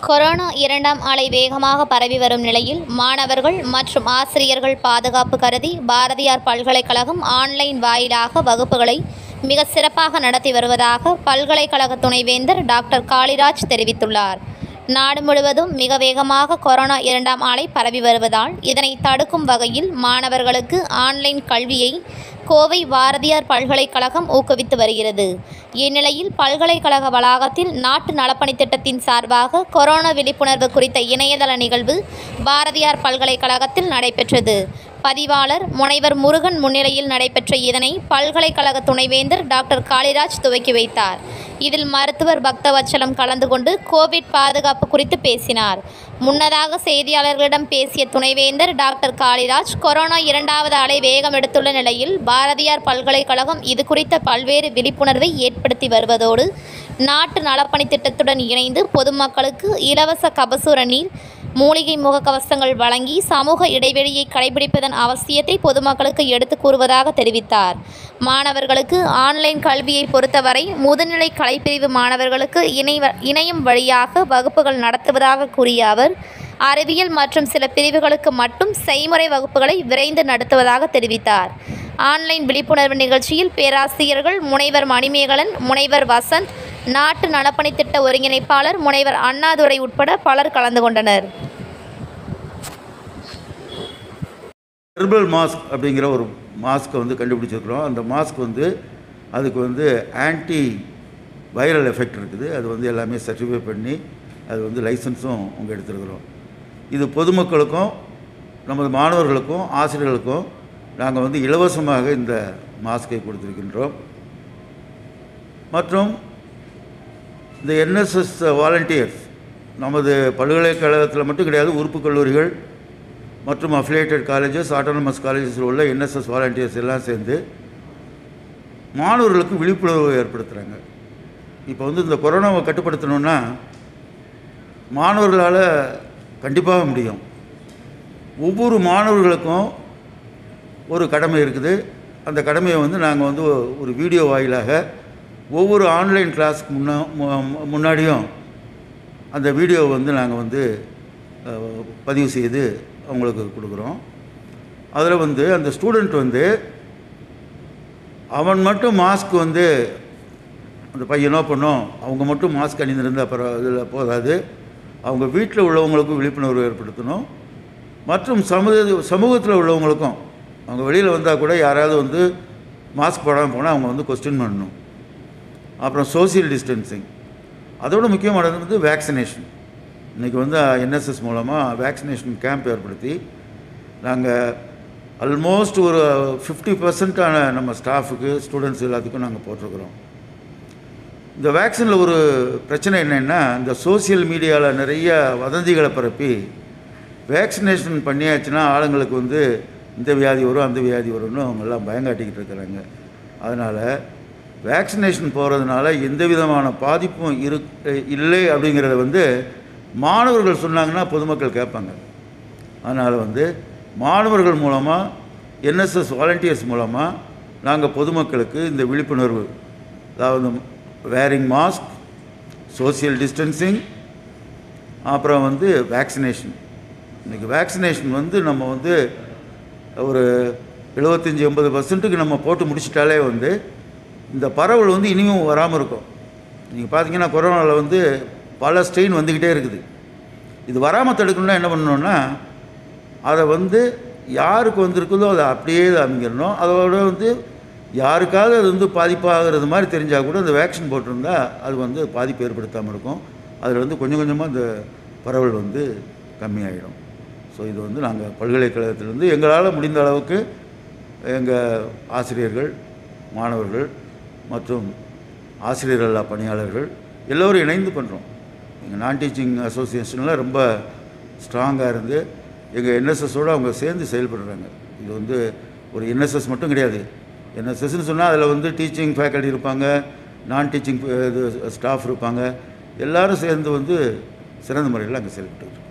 corona இரண்டாம் அலை வேகமாக பரவி வரும் நிலையில் மாணவர்கள் மற்றும் ஆசிரியர்கள் பாதுகாப்பு கருதி பாரதியார் பல்கலைக்கழகம் ஆன்லைன் வாயிலாக வகுப்புகளை மிக சிறப்பாக நடத்தி வருவதாக பல்கலைக்கழக துணைவேந்தர் டாக்டர் காளிராஜ் தெரிவித்துள்ளார் நாடு முழுவதும் மிக வேகமாக கொரோனா இரண்டாம் அலை பரவி வருவதால் இதனை தடுக்கும் வகையில் மாணவர்களுக்கு ஆன்லைன் கல்வியை கோவை பாரதியார் பல்கலைக்கழகம் ஊக்குவித்து வருகிறது இந்நிலையில் பல்கலைக்கழக வளாகத்தில் நாட்டு நலப்பணி திட்டத்தின் சார்பாக கொரோனா விழிப்புணர்வு குறித்த இணையதள நிகழ்வு பாரதியார் பல்கலைக்கழகத்தில் நடைபெற்றது பதிவாளர் முனைவர் முருகன் முன்னிலையில் நடைபெற்ற இதனை பல்கலைக்கழக துணைவேந்தர் டாக்டர் காளிராஜ் துவக்கி வைத்தார் இதில் மருத்துவர் பக்தவச்சலம் கலந்து கொண்டு கோவிட் பாதுகாப்பு குறித்து பேசினார் முன்னதாக செய்தியாளர்களிடம் பேசிய துணைவேந்தர் டாக்டர் காளிராஜ் கொரோனா இரண்டாவது அலை வேகம் எடுத்துள்ள நிலையில் பாரதியார் பல்கலைக்கழகம் இது குறித்த பல்வேறு விழிப்புணர்வை ஏற்படுத்தி வருவதோடு நாட்டு நலப்பணி திட்டத்துடன் இணைந்து பொதுமக்களுக்கு இலவச கபசுர நீர் மூலிகை முகக்கவசங்கள் வழங்கி சமூக இடைவெளியை கடைபிடிப்பதன் அவசியத்தை பொதுமக்களுக்கு எடுத்துக் கூறுவதாக தெரிவித்தார் மாணவர்களுக்கு ஆன்லைன் கல்வியை பொறுத்தவரை முதுநிலை கலைப்பிரிவு மாணவர்களுக்கு இணை இணையம் வழியாக வகுப்புகள் நடத்துவதாக கூறிய அவர் அறிவியல் மற்றும் சில பிரிவுகளுக்கு மட்டும் செய்முறை வகுப்புகளை விரைந்து நடத்துவதாக தெரிவித்தார் ஆன்லைன் விழிப்புணர்வு நிகழ்ச்சியில் பேராசிரியர்கள் முனைவர் மணிமேகலன் முனைவர் வசந்த் நாட்டு நலப்பணி திட்ட ஒருங்கிணைப்பாளர் முனைவர் அண்ணாதுரை உட்பட பலர் கலந்து கொண்டனர் ஹெர்பல் மாஸ்க் அப்படிங்கிற ஒரு மாஸ்க்கை வந்து கண்டுபிடிச்சிருக்கிறோம் அந்த மாஸ்க் வந்து அதுக்கு வந்து ஆன்டி வைரல் எஃபெக்ட் இருக்குது அது வந்து எல்லாமே சர்டிஃபை பண்ணி அது வந்து லைசன்ஸும் அவங்க எடுத்துருக்குறோம் இது பொதுமக்களுக்கும் நமது மாணவர்களுக்கும் ஆசிரியர்களுக்கும் நாங்கள் வந்து இலவசமாக இந்த மாஸ்கை கொடுத்துருக்கின்றோம் மற்றும் இந்த என்எஸ்எஸ் வாலண்டியர்ஸ் நமது பல்கலைக்கழகத்தில் மட்டும் கிடையாது உறுப்பு கல்லூரிகள் மற்றும் அஃபிலியேட்டட் காலேஜஸ் ஆட்டோனமஸ் காலேஜஸில் உள்ள என்எஸ்எஸ் வாலண்டியர்ஸ் எல்லாம் சேர்ந்து மாணவர்களுக்கு விழிப்புணர்வு ஏற்படுத்துகிறாங்க இப்போ வந்து இந்த கொரோனாவை கட்டுப்படுத்தணுன்னா மாணவர்களால் கண்டிப்பாக முடியும் ஒவ்வொரு மாணவர்களுக்கும் ஒரு கடமை இருக்குது அந்த கடமையை வந்து நாங்கள் வந்து ஒரு வீடியோ வாயிலாக ஒவ்வொரு ஆன்லைன் கிளாஸ்க்கு முன்னா மு- முன்னாடியும் அந்த வீடியோவை வந்து நாங்கள் வந்து அஹ், பதிவு செய்து அவங்களுக்கு கொடுக்குறோம் அதில் வந்து அந்த ஸ்டூடெண்ட் வந்து அவன் மட்டும் மாஸ்க் வந்து அந்த பையனோ பொண்ணோ அவங்க மட்டும் மாஸ்க் அணிந்திருந்தால் அப்புறம் இதில் போதாது அவங்க வீட்டில் உள்ளவங்களுக்கும் விழிப்புணர்வு ஏற்படுத்தணும் மற்றும் சமூக சமூகத்தில் உள்ளவங்களுக்கும் அவங்க வெளியில் வந்தால் கூட யாராவது வந்து மாஸ்க் போடாமல் போனால் அவங்க வந்து கொஸ்டின் பண்ணணும் அப்புறம் சோஷியல் டிஸ்டன்சிங் அதோட முக்கியமானது வந்து வேக்சினேஷன் இன்றைக்கி வந்து என்எஸ்எஸ் மூலமாக வேக்சினேஷன் கேம்ப் ஏற்படுத்தி நாங்கள் ஆல்மோஸ்ட் ஒரு ஃபிஃப்டி பர்சன்டான நம்ம ஸ்டாஃபுக்கு ஸ்டூடெண்ட்ஸ் எல்லாத்துக்கும் நாங்கள் போட்டிருக்கிறோம் இந்த வேக்சினில் ஒரு பிரச்சனை என்னென்னா இந்த சோஷியல் மீடியாவில் நிறைய வதந்திகளை பரப்பி வேக்சினேஷன் பண்ணியாச்சுன்னா ஆளுங்களுக்கு வந்து இந்த வியாதி வரும் அந்த வியாதி வரும்னு அவங்க எல்லாம் பயங்காட்டிக்கிட்டு இருக்கிறாங்க அதனால் வேக்சினேஷன் போகிறதுனால எந்த விதமான பாதிப்பும் இரு இல்லை அப்படிங்கிறத வந்து மாணவர்கள் சொன்னாங்கன்னா பொதுமக்கள் கேட்பாங்க அதனால் வந்து மாணவர்கள் மூலமாக என்எஸ்எஸ் வாலண்டியர்ஸ் மூலமாக நாங்கள் பொதுமக்களுக்கு இந்த விழிப்புணர்வு அதாவது வேரிங் மாஸ்க் சோஷியல் டிஸ்டன்சிங் அப்புறம் வந்து வேக்சினேஷன் இன்றைக்கி வேக்சினேஷன் வந்து நம்ம வந்து ஒரு எழுபத்தஞ்சி எண்பது பர்சன்ட்டுக்கு நம்ம போட்டு முடிச்சிட்டாலே வந்து இந்த பரவல் வந்து இனியும் வராமல் இருக்கும் நீங்கள் பார்த்தீங்கன்னா கொரோனாவில் வந்து பல ஸ்ட்ரெயின் வந்துக்கிட்டே இருக்குது இது வராமல் தடுக்கணும்னா என்ன பண்ணணும்னா அதை வந்து யாருக்கு வந்திருக்குதோ அதை அப்படியே அமைக்கிறணும் அதோட வந்து யாருக்காவது அது வந்து பாதிப்பாகிறது மாதிரி தெரிஞ்சால் கூட இந்த வேக்சின் போட்டிருந்தா அது வந்து பாதிப்பு ஏற்படுத்தாமல் இருக்கும் அதில் வந்து கொஞ்சம் கொஞ்சமாக இந்த பரவல் வந்து கம்மியாயிடும் ஸோ இது வந்து நாங்கள் பல்கலைக்கழகத்திலேருந்து எங்களால் முடிந்த அளவுக்கு எங்கள் ஆசிரியர்கள் மாணவர்கள் மற்றும் ஆசிரியர் அல்லா பணியாளர்கள் எல்லோரும் இணைந்து பண்ணுறோம் எங்கள் நான் டீச்சிங் அசோசியேஷனில் ரொம்ப ஸ்ட்ராங்காக இருந்து எங்கள் என்எஸ்எஸோடு அவங்க சேர்ந்து செயல்படுறாங்க இது வந்து ஒரு என்எஸ்எஸ் மட்டும் கிடையாது என்எஸ்எஸ்ன்னு சொன்னால் அதில் வந்து டீச்சிங் ஃபேக்கல்டி இருப்பாங்க நான் டீச்சிங் இது ஸ்டாஃப் இருப்பாங்க எல்லாரும் சேர்ந்து வந்து சிறந்த முறையில் அங்கே செயல்பட்டு